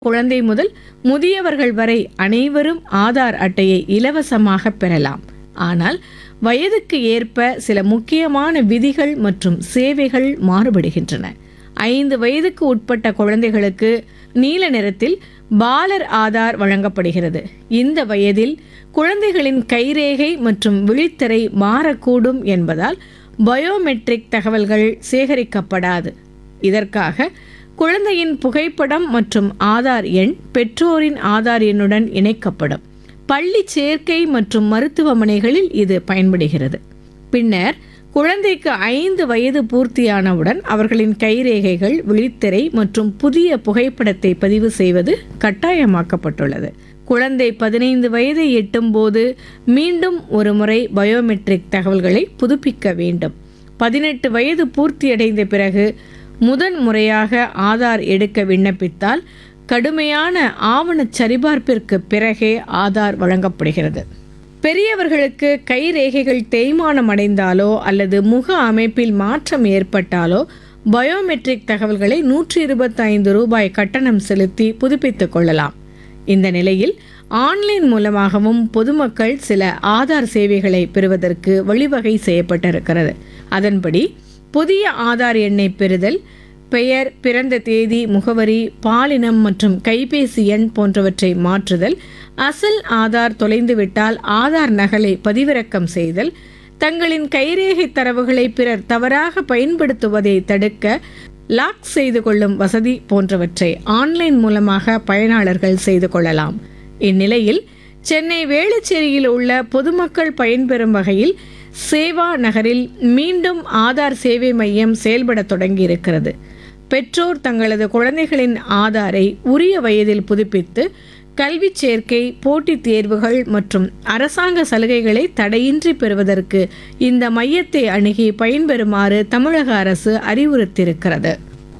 குழந்தை முதல் முதியவர்கள் வரை அனைவரும் ஆதார் அட்டையை இலவசமாக பெறலாம் ஆனால் வயதுக்கு ஏற்ப சில முக்கியமான விதிகள் மற்றும் சேவைகள் மாறுபடுகின்றன ஐந்து வயதுக்கு உட்பட்ட குழந்தைகளுக்கு நீல நிறத்தில் பாலர் ஆதார் வழங்கப்படுகிறது இந்த வயதில் குழந்தைகளின் கைரேகை மற்றும் விழித்திரை மாறக்கூடும் என்பதால் பயோமெட்ரிக் தகவல்கள் சேகரிக்கப்படாது இதற்காக குழந்தையின் புகைப்படம் மற்றும் ஆதார் எண் பெற்றோரின் ஆதார் எண்ணுடன் இணைக்கப்படும் பள்ளி சேர்க்கை மற்றும் மருத்துவமனைகளில் இது பயன்படுகிறது பின்னர் குழந்தைக்கு ஐந்து வயது பூர்த்தியானவுடன் அவர்களின் கைரேகைகள் விழித்திரை மற்றும் புதிய புகைப்படத்தை பதிவு செய்வது கட்டாயமாக்கப்பட்டுள்ளது குழந்தை பதினைந்து வயதை எட்டும்போது மீண்டும் ஒரு முறை பயோமெட்ரிக் தகவல்களை புதுப்பிக்க வேண்டும் பதினெட்டு வயது பூர்த்தியடைந்த பிறகு முதன் முறையாக ஆதார் எடுக்க விண்ணப்பித்தால் கடுமையான ஆவணச் சரிபார்ப்பிற்கு பிறகே ஆதார் வழங்கப்படுகிறது பெரியவர்களுக்கு கை ரேகைகள் தேய்மானம் அடைந்தாலோ அல்லது முக அமைப்பில் மாற்றம் ஏற்பட்டாலோ பயோமெட்ரிக் தகவல்களை நூற்றி இருபத்தைந்து ரூபாய் கட்டணம் செலுத்தி புதுப்பித்துக் கொள்ளலாம் இந்த நிலையில் ஆன்லைன் மூலமாகவும் பொதுமக்கள் சில ஆதார் சேவைகளை பெறுவதற்கு வழிவகை செய்யப்பட்டிருக்கிறது அதன்படி புதிய ஆதார் எண்ணை பெறுதல் பெயர் பிறந்த தேதி முகவரி பாலினம் மற்றும் கைபேசி எண் போன்றவற்றை மாற்றுதல் அசல் ஆதார் தொலைந்துவிட்டால் ஆதார் நகலை பதிவிறக்கம் செய்தல் தங்களின் கைரேகை தரவுகளை பிறர் தவறாக பயன்படுத்துவதை தடுக்க லாக் செய்து கொள்ளும் வசதி போன்றவற்றை ஆன்லைன் மூலமாக பயனாளர்கள் செய்து கொள்ளலாம் இந்நிலையில் சென்னை வேளச்சேரியில் உள்ள பொதுமக்கள் பயன்பெறும் வகையில் சேவா நகரில் மீண்டும் ஆதார் சேவை மையம் செயல்பட தொடங்கியிருக்கிறது பெற்றோர் தங்களது குழந்தைகளின் ஆதாரை உரிய வயதில் புதுப்பித்து கல்வி சேர்க்கை போட்டித் தேர்வுகள் மற்றும் அரசாங்க சலுகைகளை தடையின்றி பெறுவதற்கு இந்த மையத்தை அணுகி பயன்பெறுமாறு தமிழக அரசு அறிவுறுத்தியிருக்கிறது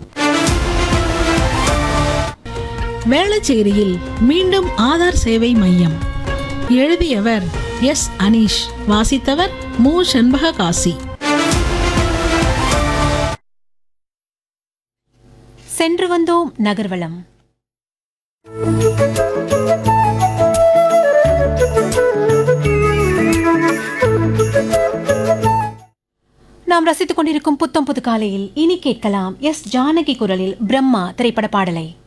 வேளச்சேரியில் மீண்டும் ஆதார் சேவை மையம் எழுதியவர் எஸ் அனீஷ் வாசித்தவர் மு செண்பக காசி சென்று வந்தோம் நகர்வலம் நாம் ரசித்துக் கொண்டிருக்கும் புத்தம் புது காலையில் இனி கேட்கலாம் எஸ் ஜானகி குரலில் பிரம்மா திரைப்பட பாடலை